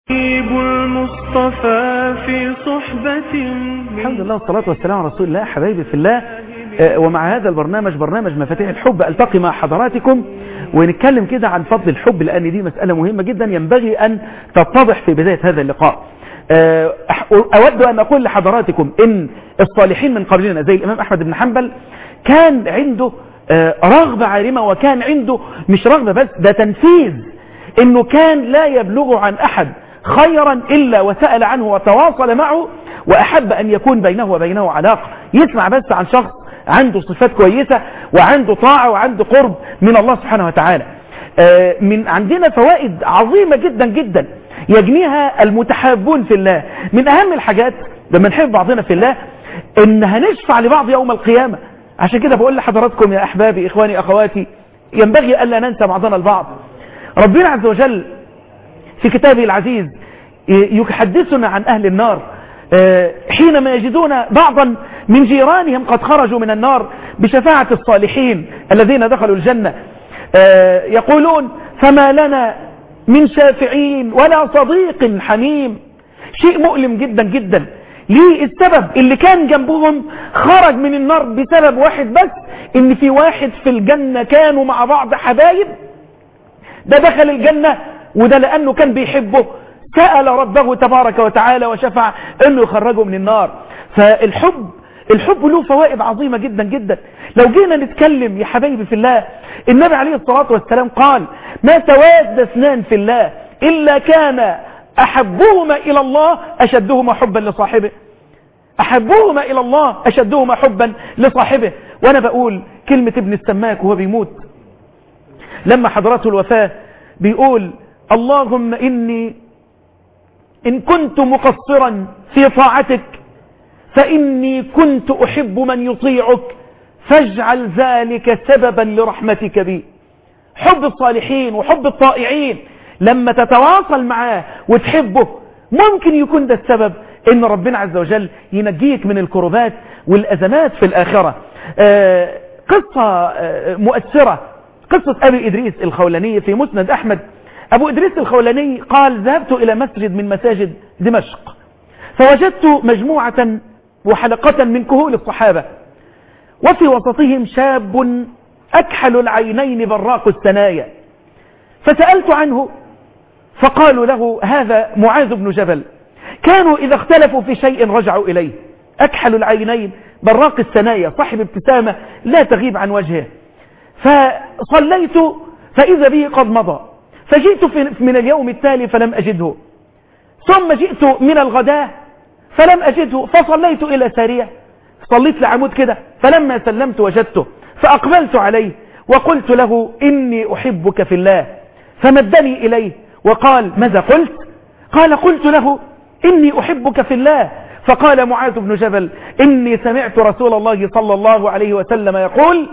حبيب المصطفى في صحبة الحمد لله والصلاة والسلام على رسول الله حبايبي في الله آه، ومع هذا البرنامج برنامج مفاتيح الحب ألتقي مع حضراتكم ونتكلم كده عن فضل الحب لأن دي مسألة مهمة جدا ينبغي أن تتضح في بداية هذا اللقاء آه، أح- أود أن أقول لحضراتكم إن الصالحين من قبلنا زي الإمام أحمد بن حنبل كان عنده آه، رغبة عارمة وكان عنده مش رغبة بس ده تنفيذ إنه كان لا يبلغ عن أحد خيرا إلا وسأل عنه وتواصل معه وأحب أن يكون بينه وبينه علاقة يسمع بس عن شخص عنده صفات كويسة وعنده طاعة وعنده قرب من الله سبحانه وتعالى آه، من عندنا فوائد عظيمة جدا جدا يجنيها المتحابون في الله من أهم الحاجات لما نحب بعضنا في الله إن هنشفع لبعض يوم القيامة عشان كده بقول لحضراتكم يا أحبابي إخواني أخواتي ينبغي ألا ننسى بعضنا البعض ربنا عز وجل في كتابه العزيز يحدثنا عن أهل النار آه، حينما يجدون بعضا من جيرانهم قد خرجوا من النار بشفاعة الصالحين الذين دخلوا الجنة آه، يقولون فما لنا من شافعين ولا صديق حميم شيء مؤلم جدا جدا ليه السبب اللي كان جنبهم خرج من النار بسبب واحد بس ان في واحد في الجنة كانوا مع بعض حبايب ده دخل الجنة وده لأنه كان بيحبه سأل ربه تبارك وتعالى وشفع أنه يخرجه من النار فالحب الحب له فوائد عظيمة جدا جدا لو جينا نتكلم يا حبايبي في الله النبي عليه الصلاة والسلام قال ما تواد اثنان في الله إلا كان أحبهما إلى الله أشدهما حبا لصاحبه أحبهما إلى الله أشدهما حبا لصاحبه وأنا بقول كلمة ابن السماك وهو بيموت لما حضرته الوفاة بيقول اللهم إني إن كنت مقصرا في طاعتك فإني كنت أحب من يطيعك فاجعل ذلك سببا لرحمتك بي حب الصالحين وحب الطائعين لما تتواصل معاه وتحبه ممكن يكون ده السبب ان ربنا عز وجل ينجيك من الكربات والأزمات في الآخرة آه، قصة آه، مؤثرة قصة أبي إدريس الخولاني في مسند أحمد أبو إدريس الخولاني قال ذهبت إلى مسجد من مساجد دمشق فوجدت مجموعة وحلقة من كهول الصحابة وفي وسطهم شاب أكحل العينين براق الثنايا فسألت عنه فقالوا له هذا معاذ بن جبل كانوا إذا اختلفوا في شيء رجعوا إليه أكحل العينين براق الثنايا صاحب ابتسامة لا تغيب عن وجهه فصليت فإذا به قد مضى فجئت في- من اليوم التالي فلم أجده ثم جئت من الغداء فلم أجده فصليت إلى سارية صليت لعمود كده فلما سلمت وجدته فأقبلت عليه وقلت له إني أحبك في الله فمدني إليه وقال ماذا قلت قال قلت له إني أحبك في الله فقال معاذ بن جبل إني سمعت رسول الله صلى الله عليه وسلم يقول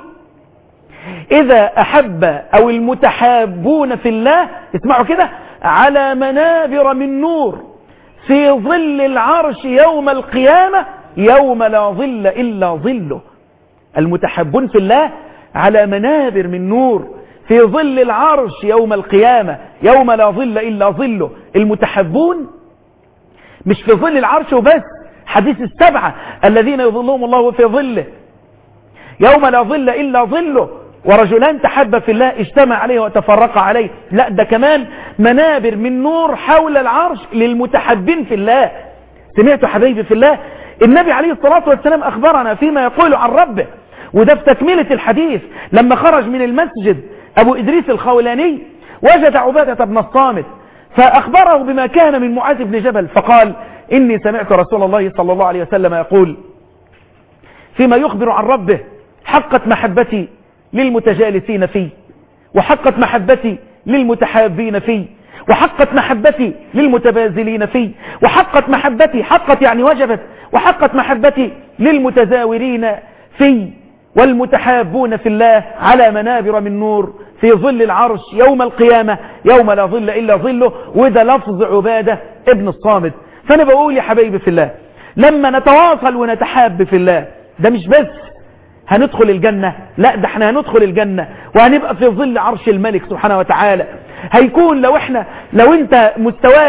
إذا أحب أو المتحابون في الله اسمعوا كده على منابر من نور في ظل العرش يوم القيامة يوم لا ظل إلا ظله المتحابون في الله على منابر من نور في ظل العرش يوم القيامة يوم لا ظل إلا ظله المتحبون مش في ظل العرش وبس حديث السبعة الذين يظلهم الله في ظله يوم لا ظل إلا ظله ورجلان تحب في الله اجتمع عليه وتفرق عليه لا ده كمان منابر من نور حول العرش للمتحبين في الله سمعتوا حبيبي في الله النبي عليه الصلاة والسلام أخبرنا فيما يقول عن ربه وده في تكملة الحديث لما خرج من المسجد أبو إدريس الخولاني وجد عبادة بن الصامت فأخبره بما كان من معاذ بن جبل فقال إني سمعت رسول الله صلى الله عليه وسلم يقول فيما يخبر عن ربه حقت محبتي للمتجالسين فيه وحقت محبتي للمتحابين فيه وحقت محبتي للمتبازلين فيه وحقت محبتي حقت يعني وجبت وحقت محبتي للمتزاورين فيه والمتحابون في الله على منابر من نور في ظل العرش يوم القيامة يوم لا ظل إلا ظله وده لفظ عبادة ابن الصامت فأنا بقول يا حبايبي في الله لما نتواصل ونتحاب في الله ده مش بس هندخل الجنة لا ده احنا هندخل الجنة وهنبقى في ظل عرش الملك سبحانه وتعالى هيكون لو احنا لو انت مستواك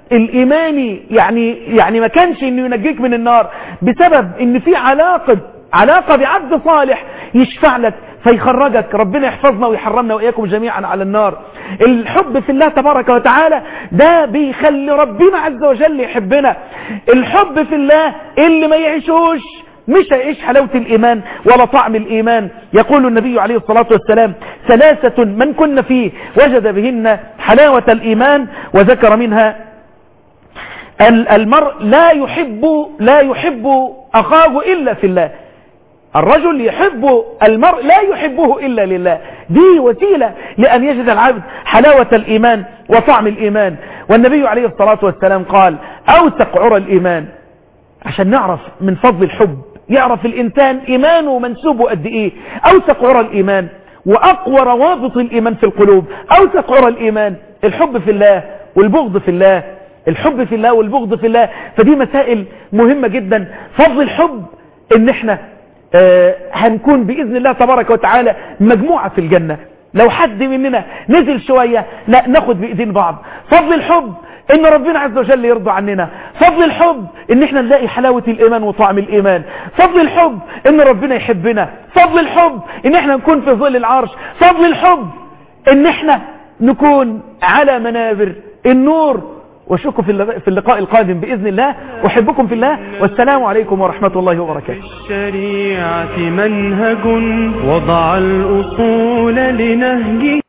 الايماني يعني يعني ما كانش انه ينجيك من النار بسبب ان في علاقة علاقة بعبد صالح يشفع لك فيخرجك ربنا يحفظنا ويحرمنا وإياكم جميعا على النار الحب في الله تبارك وتعالى ده بيخلي ربنا عز وجل يحبنا الحب في الله اللي ما يعيشوش مش هيعيش حلاوة الإيمان ولا طعم الإيمان يقول النبي عليه الصلاة والسلام ثلاثة من كن فيه وجد بهن حلاوة الإيمان وذكر منها المرء لا يحب لا يحب أخاه إلا في الله الرجل يحب المرء لا يحبه إلا لله دي وسيلة لأن يجد العبد حلاوة الإيمان وطعم الإيمان والنبي عليه الصلاة والسلام قال أوثق عرى الإيمان عشان نعرف من فضل الحب يعرف الإنسان إيمانه منسوبه قد إيه أوثق عرى الإيمان وأقوى روابط الإيمان في القلوب أوثق عرى الإيمان الحب في الله والبغض في الله الحب في الله والبغض في الله فدي مسائل مهمة جدا فضل الحب ان احنا آه هنكون بإذن الله تبارك وتعالى مجموعة في الجنة لو حد مننا نزل شوية لا ناخد بإيدين بعض فضل الحب ان ربنا عز وجل يرضى عننا فضل الحب ان احنا نلاقي حلاوة الايمان وطعم الايمان فضل الحب ان ربنا يحبنا فضل الحب ان احنا نكون في ظل العرش فضل الحب ان احنا نكون على منابر النور واشوفكم في اللقاء القادم بإذن الله أحبكم في الله والسلام عليكم ورحمة الله وبركاته الشريعة منهج وضع الأصول لنهجه